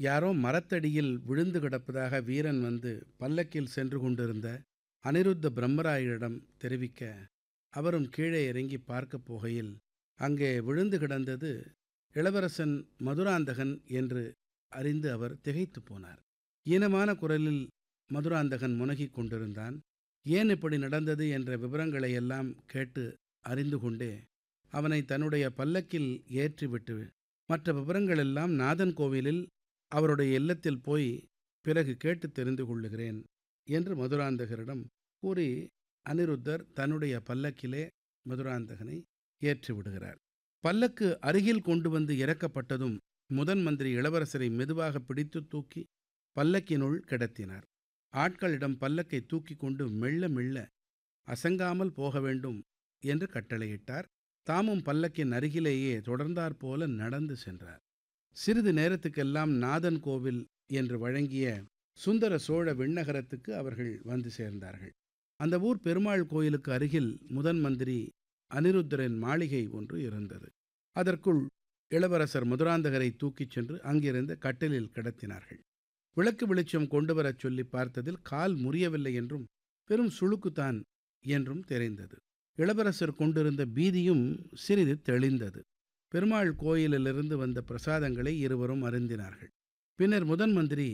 யாரோ மரத்தடியில் விழுந்து கிடப்பதாக வீரன் வந்து பல்லக்கில் சென்று கொண்டிருந்த அனிருத்த பிரம்மராயரிடம் தெரிவிக்க அவரும் கீழே இறங்கி பார்க்கப் போகையில் அங்கே விழுந்து கிடந்தது இளவரசன் மதுராந்தகன் என்று அறிந்து அவர் திகைத்துப் போனார் ஈனமான குரலில் மதுராந்தகன் முனகிக் கொண்டிருந்தான் ஏன் இப்படி நடந்தது என்ற விவரங்களை எல்லாம் கேட்டு அறிந்து கொண்டே அவனை தன்னுடைய பல்லக்கில் ஏற்றிவிட்டு மற்ற விவரங்களெல்லாம் நாதன் கோவிலில் அவருடைய இல்லத்தில் போய் பிறகு கேட்டு தெரிந்து கொள்ளுகிறேன் என்று மதுராந்தகரிடம் கூறி அனிருத்தர் தன்னுடைய பல்லக்கிலே மதுராந்தகனை ஏற்றி விடுகிறார் பல்லக்கு அருகில் கொண்டு வந்து இறக்கப்பட்டதும் முதன் மந்திரி இளவரசரை மெதுவாக பிடித்து தூக்கி பல்லக்கினுள் கிடத்தினார் ஆட்களிடம் பல்லக்கை தூக்கி கொண்டு மெல்ல மெல்ல அசங்காமல் போக வேண்டும் என்று கட்டளையிட்டார் தாமும் பல்லக்கின் அருகிலேயே தொடர்ந்தாற்போல நடந்து சென்றார் சிறிது நேரத்துக்கெல்லாம் நாதன் கோவில் என்று வழங்கிய சுந்தர சோழ விண்ணகரத்துக்கு அவர்கள் வந்து சேர்ந்தார்கள் அந்த ஊர் பெருமாள் கோயிலுக்கு அருகில் முதன் மந்திரி அனிருத்தரின் மாளிகை ஒன்று இருந்தது அதற்குள் இளவரசர் மதுராந்தகரை தூக்கிச் சென்று அங்கிருந்த கட்டிலில் கிடத்தினார்கள் விளக்கு வெளிச்சம் கொண்டு வரச் சொல்லி பார்த்ததில் கால் முறியவில்லை என்றும் பெரும் சுளுக்குத்தான் என்றும் தெரிந்தது இளவரசர் கொண்டிருந்த பீதியும் சிறிது தெளிந்தது பெருமாள் கோயிலிலிருந்து வந்த பிரசாதங்களை இருவரும் அருந்தினார்கள் பின்னர் முதன் மந்திரி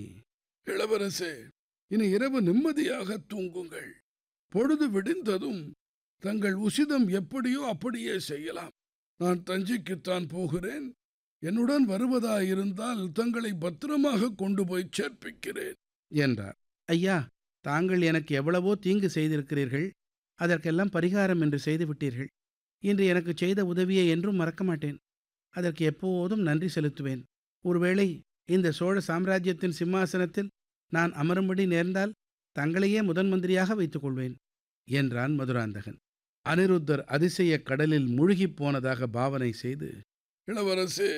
இளவரசே இனி இரவு நிம்மதியாக தூங்குங்கள் பொழுது விடிந்ததும் தங்கள் உசிதம் எப்படியோ அப்படியே செய்யலாம் நான் தஞ்சைக்குத்தான் போகிறேன் என்னுடன் வருவதாயிருந்தால் தங்களை பத்திரமாக கொண்டு போய் சேர்ப்பிக்கிறேன் என்றார் ஐயா தாங்கள் எனக்கு எவ்வளவோ தீங்கு செய்திருக்கிறீர்கள் அதற்கெல்லாம் பரிகாரம் என்று செய்துவிட்டீர்கள் இன்று எனக்கு செய்த உதவியை என்றும் மறக்க மாட்டேன் அதற்கு எப்போதும் நன்றி செலுத்துவேன் ஒருவேளை இந்த சோழ சாம்ராஜ்யத்தின் சிம்மாசனத்தில் நான் அமரும்படி நேர்ந்தால் தங்களையே முதன் மந்திரியாக வைத்துக் கொள்வேன் என்றான் மதுராந்தகன் அனிருத்தர் அதிசய கடலில் முழுகிப் போனதாக பாவனை செய்து இளவரசே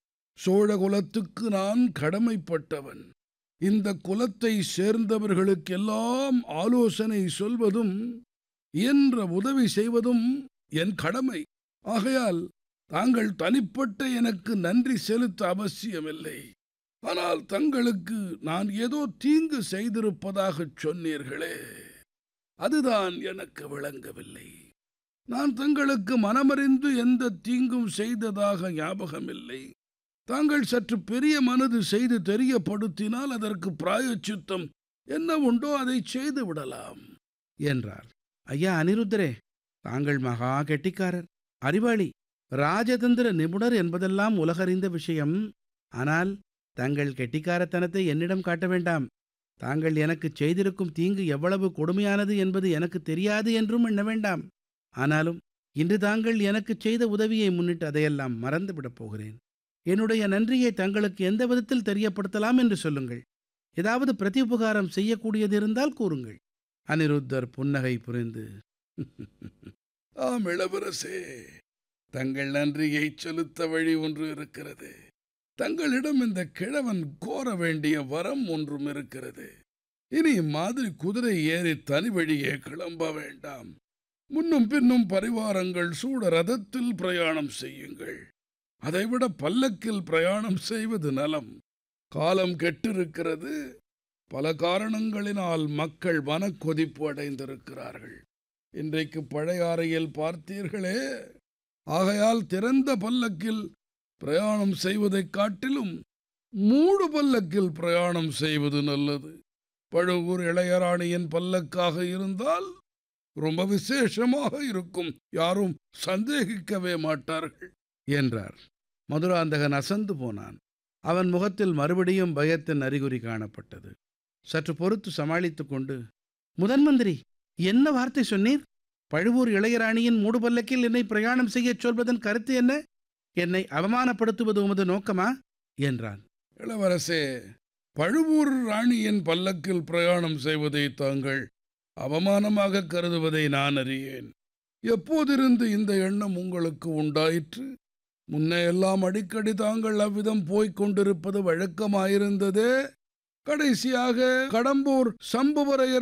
சோழ குலத்துக்கு நான் கடமைப்பட்டவன் இந்த குலத்தை சேர்ந்தவர்களுக்கெல்லாம் ஆலோசனை சொல்வதும் இயன்ற உதவி செய்வதும் என் கடமை ஆகையால் தாங்கள் தனிப்பட்ட எனக்கு நன்றி செலுத்த அவசியமில்லை ஆனால் தங்களுக்கு நான் ஏதோ தீங்கு செய்திருப்பதாகச் சொன்னீர்களே அதுதான் எனக்கு விளங்கவில்லை நான் தங்களுக்கு மனமறிந்து எந்த தீங்கும் செய்ததாக ஞாபகமில்லை தாங்கள் சற்று பெரிய மனது செய்து தெரியப்படுத்தினால் அதற்கு பிராயச்சித்தம் என்ன உண்டோ அதை செய்து விடலாம் என்றார் ஐயா அனிருத்தரே தாங்கள் மகா கெட்டிக்காரர் அறிவாளி ராஜதந்திர நிபுணர் என்பதெல்லாம் உலகறிந்த விஷயம் ஆனால் தங்கள் கெட்டிக்காரத்தனத்தை என்னிடம் காட்ட வேண்டாம் தாங்கள் எனக்கு செய்திருக்கும் தீங்கு எவ்வளவு கொடுமையானது என்பது எனக்கு தெரியாது என்றும் எண்ண வேண்டாம் ஆனாலும் இன்று தாங்கள் எனக்கு செய்த உதவியை முன்னிட்டு அதையெல்லாம் மறந்துவிடப் போகிறேன் என்னுடைய நன்றியை தங்களுக்கு எந்த விதத்தில் தெரியப்படுத்தலாம் என்று சொல்லுங்கள் ஏதாவது பிரதிபகாரம் செய்யக்கூடியது இருந்தால் கூறுங்கள் அனிருத்தர் புன்னகை புரிந்து ஆம் இளவரசே தங்கள் நன்றியை செலுத்த வழி ஒன்று இருக்கிறது தங்களிடம் இந்த கிழவன் கோர வேண்டிய வரம் ஒன்றும் இருக்கிறது இனி இம்மாதிரி குதிரை ஏறி தனி வழியே கிளம்ப வேண்டாம் முன்னும் பின்னும் பரிவாரங்கள் சூட ரதத்தில் பிரயாணம் செய்யுங்கள் அதைவிட பல்லக்கில் பிரயாணம் செய்வது நலம் காலம் கெட்டிருக்கிறது பல காரணங்களினால் மக்கள் மனக்கொதிப்பு அடைந்திருக்கிறார்கள் இன்றைக்கு பழையாறையில் பார்த்தீர்களே ஆகையால் திறந்த பல்லக்கில் பிரயாணம் செய்வதைக் காட்டிலும் மூடு பல்லக்கில் பிரயாணம் செய்வது நல்லது பழுவூர் இளையராணியின் பல்லக்காக இருந்தால் ரொம்ப விசேஷமாக இருக்கும் யாரும் சந்தேகிக்கவே மாட்டார்கள் என்றார் மதுராந்தகன் அசந்து போனான் அவன் முகத்தில் மறுபடியும் பயத்தின் அறிகுறி காணப்பட்டது சற்று பொறுத்து சமாளித்துக் கொண்டு முதன் மந்திரி என்ன வார்த்தை சொன்னீர் பழுவூர் இளையராணியின் மூடுபல்லக்கில் என்னை பிரயாணம் செய்யச் சொல்வதன் கருத்து என்ன என்னை அவமானப்படுத்துவது உமது நோக்கமா என்றான் இளவரசே பழுவூர் ராணியின் பல்லக்கில் பிரயாணம் செய்வதை தாங்கள் அவமானமாக கருதுவதை நான் அறியேன் எப்போதிருந்து இந்த எண்ணம் உங்களுக்கு உண்டாயிற்று முன்னே எல்லாம் அடிக்கடி தாங்கள் அவ்விதம் போய்க் கொண்டிருப்பது வழக்கமாயிருந்ததே கடைசியாக கடம்பூர் சம்புவரையர்